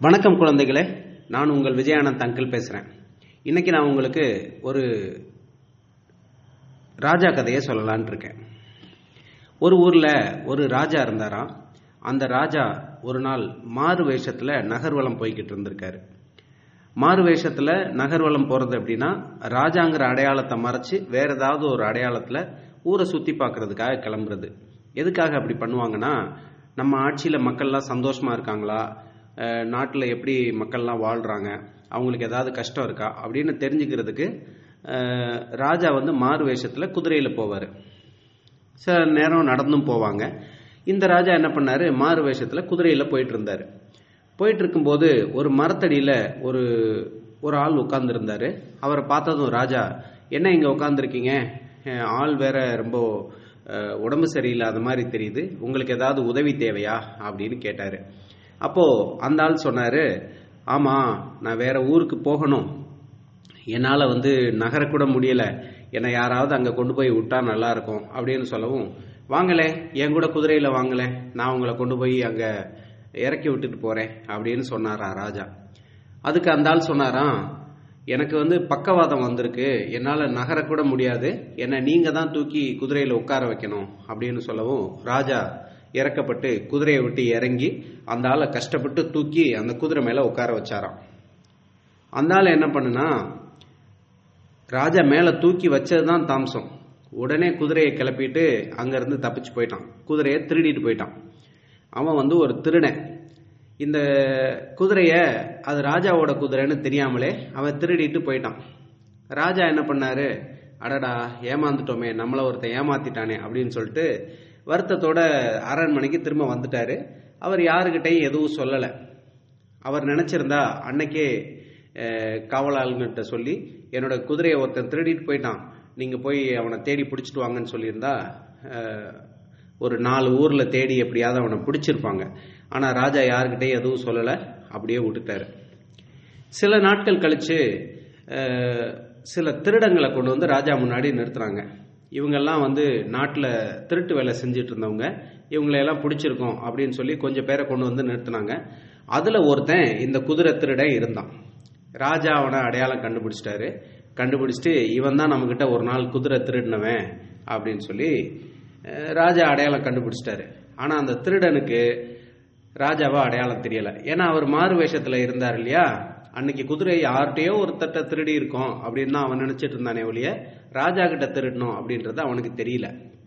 வணக்கம் குழந்தைகளே நான் உங்கள் விஜயானந்த் அங்கிள் பேசுகிறேன் இன்னைக்கு நான் உங்களுக்கு ஒரு ராஜா கதையை சொல்லலான்னு இருக்கேன் ஒரு ஊரில் ஒரு ராஜா இருந்தாராம் அந்த ராஜா ஒரு நாள் மாறு வேஷத்தில் நகர்வலம் போய்கிட்டு இருந்திருக்காரு மாறு வேஷத்தில் நகர்வலம் போகிறது அப்படின்னா ராஜாங்கிற அடையாளத்தை மறைச்சு வேற ஏதாவது ஒரு அடையாளத்தில் ஊரை சுற்றி பார்க்கறதுக்காக கிளம்புறது எதுக்காக அப்படி பண்ணுவாங்கன்னா நம்ம ஆட்சியில் மக்கள்லாம் சந்தோஷமா இருக்காங்களா நாட்டில் எப்படி மக்கள்லாம் வாழ்கிறாங்க அவங்களுக்கு ஏதாவது கஷ்டம் இருக்கா அப்படின்னு தெரிஞ்சுக்கிறதுக்கு அஹ், ராஜா வந்து மாறு வேஷத்தில் குதிரையில் போவார் சில நேரம் நடந்தும் போவாங்க இந்த ராஜா என்ன பண்ணாரு மாறு வேஷத்தில் குதிரையில் போயிட்டு இருந்தார் போயிட்டு இருக்கும்போது ஒரு மரத்தடியில் ஒரு ஒரு ஆள் உட்கார்ந்துருந்தாரு அவரை பார்த்ததும் ராஜா என்ன இங்கே உட்காந்துருக்கீங்க ஆள் வேற ரொம்ப அஹ், உடம்பு சரியில்லாத மாதிரி தெரியுது உங்களுக்கு ஏதாவது உதவி தேவையா அப்படின்னு கேட்டாரு அப்போ அந்த ஆள் சொன்னாரு ஆமா நான் வேற ஊருக்கு போகணும் என்னால் வந்து நகரக்கூட முடியல என்னை யாராவது அங்கே கொண்டு போய் விட்டா நல்லா இருக்கும் அப்படின்னு சொல்லவும் வாங்களே என் கூட குதிரையில் வாங்களே நான் உங்களை கொண்டு போய் அங்கே இறக்கி விட்டுட்டு போகிறேன் அப்படின்னு சொன்னாரா ராஜா அதுக்கு அந்த ஆள் சொன்னாராம் எனக்கு வந்து பக்கவாதம் வந்திருக்கு என்னால் நகரக்கூட முடியாது என்னை நீங்கள் தான் தூக்கி குதிரையில் உட்கார வைக்கணும் அப்படின்னு சொல்லவும் ராஜா இறக்கப்பட்டு குதிரையை விட்டு இறங்கி அந்த ஆளை கஷ்டப்பட்டு தூக்கி அந்த குதிரை மேலே உட்கார வச்சாராம் அந்த ஆள் என்ன பண்ணுனா ராஜா மேலே தூக்கி வச்சது தான் தாம்சம் உடனே குதிரையை கிளப்பிட்டு அங்கேருந்து தப்பிச்சு போயிட்டான் குதிரையை திருடிட்டு போயிட்டான் அவன் வந்து ஒரு திருடன் இந்த குதிரைய அது ராஜாவோட குதிரைன்னு தெரியாமலே அவன் திருடிட்டு போயிட்டான் ராஜா என்ன பண்ணாரு அடடா ஏமாந்துட்டோமே நம்மள ஒருத்தன் ஏமாத்திட்டானே அப்படின்னு சொல்லிட்டு வருத்தத்தோட அரண்மனைக்கு திரும்ப வந்துட்டாரு அவர் யாருக்கிட்டையும் எதுவும் சொல்லலை அவர் நினைச்சிருந்தா அன்னைக்கே அஹ், காவலாளுங்கிட்ட சொல்லி என்னோட குதிரையை ஒருத்தன் திருடிட்டு போயிட்டான் நீங்க போய் அவனை தேடி பிடிச்சிட்டு வாங்கன்னு சொல்லியிருந்தா அஹ், ஒரு நாலு ஊர்ல தேடி எப்படியாவது அவனை பிடிச்சிருப்பாங்க ஆனா ராஜா யாருக்கிட்டையும் எதுவும் சொல்லலை அப்படியே விட்டுட்டாரு சில நாட்கள் கழிச்சு அஹ், சில திருடங்களை கொண்டு வந்து ராஜா முன்னாடி நிறுத்துறாங்க இவங்கெல்லாம் வந்து நாட்டில் திருட்டு வேலை செஞ்சுட்டு இருந்தவங்க இவங்களையெல்லாம் பிடிச்சிருக்கோம் அப்படின்னு சொல்லி கொஞ்சம் பேரை கொண்டு வந்து நிறுத்துனாங்க அதில் ஒருத்தன் இந்த குதிரை திருட இருந்தான் ராஜா அவனை அடையாளம் கண்டுபிடிச்சிட்டாரு கண்டுபிடிச்சிட்டு இவன் தான் நம்மக்கிட்ட ஒரு நாள் குதிரை திருடினவன் அப்படின்னு சொல்லி அஹ், ராஜா அடையாளம் கண்டுபிடிச்சிட்டாரு ஆனால் அந்த திருடனுக்கு ராஜாவா அடையாளம் தெரியல ஏன்னா அவர் மாறு வேஷத்துல இருந்தார் இல்லையா அன்னைக்கு குதிரை யார்கிட்டயோ ஒரு தட்டை திருடி இருக்கோம் அப்படின்னு தான் அவன் நினைச்சிட்டு இருந்தானே ஒழிய ராஜா கிட்ட திருடணும் அப்படின்றது அவனுக்கு தெரியல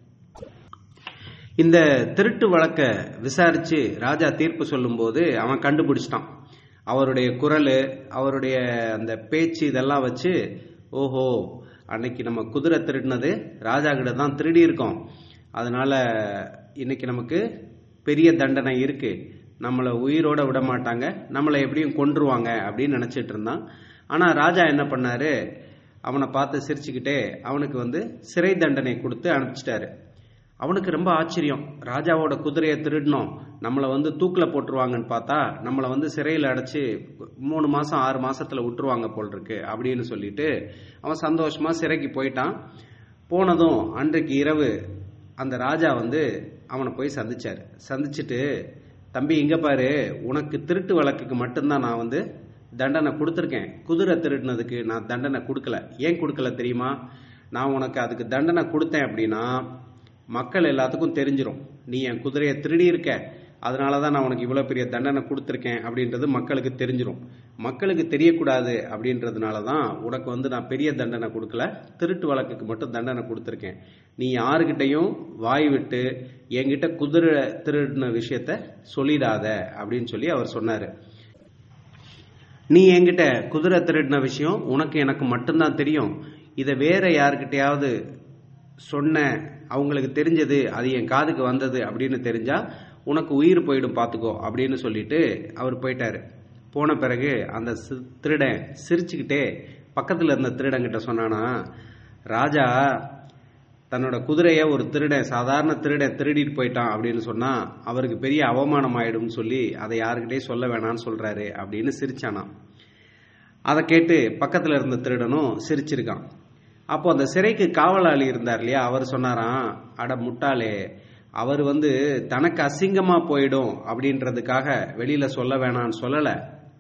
இந்த திருட்டு வழக்க விசாரிச்சு ராஜா தீர்ப்பு சொல்லும்போது அவன் கண்டுபிடிச்சிட்டான் அவருடைய குரல் அவருடைய அந்த பேச்சு இதெல்லாம் வச்சு ஓஹோ அன்னைக்கு நம்ம குதிரை திருடினது ராஜா கிட்ட தான் திருடி இருக்கோம் அதனால இன்னைக்கு நமக்கு பெரிய தண்டனை இருக்கு நம்மளை உயிரோட விட மாட்டாங்க நம்மளை எப்படியும் கொன்றுவாங்க அப்படின்னு நினைச்சிட்டு இருந்தான் ஆனா ராஜா என்ன பண்ணாரு அவனை பார்த்து சிரிச்சுக்கிட்டே அவனுக்கு வந்து சிறை தண்டனை கொடுத்து அனுப்பிச்சிட்டாரு அவனுக்கு ரொம்ப ஆச்சரியம் ராஜாவோட குதிரையை திருடணும் நம்மளை வந்து தூக்கில் போட்டுருவாங்கன்னு பார்த்தா நம்மளை வந்து சிறையில் அடைச்சி மூணு மாசம் ஆறு மாசத்துல விட்டுருவாங்க போல் இருக்கு அப்படின்னு சொல்லிட்டு அவன் சந்தோஷமா சிறைக்கு போயிட்டான் போனதும் அன்றைக்கு இரவு அந்த ராஜா வந்து அவனை போய் சந்திச்சாரு சந்திச்சுட்டு தம்பி இங்க பாரு உனக்கு திருட்டு வழக்குக்கு மட்டும்தான் நான் வந்து தண்டனை கொடுத்துருக்கேன் குதிரை திருடினதுக்கு நான் தண்டனை கொடுக்கல ஏன் கொடுக்கல தெரியுமா நான் உனக்கு அதுக்கு தண்டனை கொடுத்தேன் அப்படின்னா மக்கள் எல்லாத்துக்கும் தெரிஞ்சிரும் நீ என் குதிரையை திருடி இருக்க அதனால தான் நான் உனக்கு இவ்வளோ பெரிய தண்டனை கொடுத்துருக்கேன் அப்படின்றது மக்களுக்கு தெரிஞ்சிரும் மக்களுக்கு தெரியக்கூடாது அப்படின்றதுனால தான் உனக்கு வந்து நான் பெரிய தண்டனை கொடுக்கல திருட்டு வழக்குக்கு மட்டும் தண்டனை கொடுத்துருக்கேன் நீ யாருக்கிட்டையும் வாய் விட்டு என்கிட்ட குதிரை திருடின விஷயத்த சொல்லிடாத அப்படின்னு சொல்லி அவர் சொன்னார் நீ என்கிட்ட குதிரை திருடின விஷயம் உனக்கு எனக்கு மட்டும்தான் தெரியும் இதை வேற யாருக்கிட்டையாவது சொன்ன அவங்களுக்கு தெரிஞ்சது அது என் காதுக்கு வந்தது அப்படின்னு தெரிஞ்சா உனக்கு உயிர் போயிடும் பார்த்துக்கோ அப்படின்னு சொல்லிட்டு அவர் போயிட்டாரு போன பிறகு அந்த சி- திருடன் சிரிச்சுக்கிட்டே பக்கத்தில் இருந்த திருடங்கிட்ட சொன்னானா ராஜா தன்னோட குதிரைய ஒரு திருடன் சாதாரண திருடன் திருடிட்டு போயிட்டான் அப்படின்னு சொன்னா அவருக்கு பெரிய அவமானம் ஆயிடும்னு சொல்லி அதை யாருக்கிட்டையும் சொல்ல வேணாம்னு சொல்றாரு அப்படின்னு சிரிச்சானாம் அதை கேட்டு பக்கத்துல இருந்த திருடனும் சிரிச்சிருக்கான் அப்போ அந்த சிறைக்கு காவலாளி இருந்தார் இல்லையா அவர் சொன்னாராம் அட முட்டாளே அவர் வந்து தனக்கு அசிங்கமா போயிடும் அப்படின்றதுக்காக வெளியில சொல்ல வேணாம்னு சொல்லல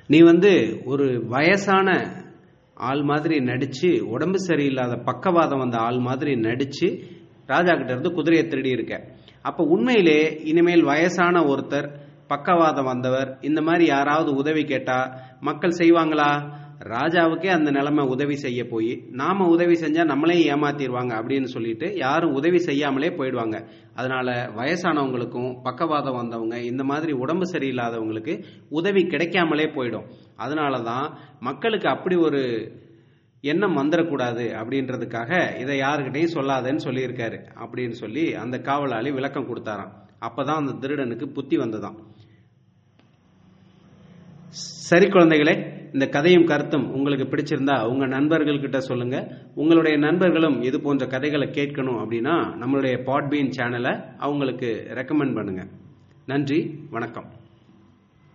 நீ வந்து ஒரு வயசான ஆள் மாதிரி நடிச்சு உடம்பு சரியில்லாத பக்கவாதம் வந்த ஆள் மாதிரி நடிச்சு ராஜா கிட்ட இருந்து குதிரையை திருடி இருக்க அப்ப உண்மையிலே இனிமேல் வயசான ஒருத்தர் பக்கவாதம் வந்தவர் இந்த மாதிரி யாராவது உதவி கேட்டா மக்கள் செய்வாங்களா ராஜாவுக்கே அந்த நிலைமை உதவி செய்ய போய் நாம உதவி செஞ்சா நம்மளே ஏமாத்திடுவாங்க அப்படின்னு சொல்லிட்டு யாரும் உதவி செய்யாமலே போயிடுவாங்க அதனால வயசானவங்களுக்கும் பக்கவாதம் வந்தவங்க இந்த மாதிரி உடம்பு சரியில்லாதவங்களுக்கு உதவி கிடைக்காமலே போயிடும் அதனால தான் மக்களுக்கு அப்படி ஒரு எண்ணம் வந்துடக்கூடாது அப்படின்றதுக்காக இதை யாருக்கிட்டையும் சொல்லாதேன்னு சொல்லியிருக்காரு அப்படின்னு சொல்லி அந்த காவலாளி விளக்கம் கொடுத்தாராம் அப்பதான் அந்த திருடனுக்கு புத்தி வந்ததாம் சரி குழந்தைகளே இந்த கதையும் கருத்தும் உங்களுக்கு பிடிச்சிருந்தா உங்க நண்பர்கள்கிட்ட சொல்லுங்க உங்களுடைய நண்பர்களும் இது போன்ற கதைகளை கேட்கணும் அப்படின்னா நம்மளுடைய பாட்பீன் சேனலை அவங்களுக்கு ரெக்கமெண்ட் பண்ணுங்க நன்றி வணக்கம்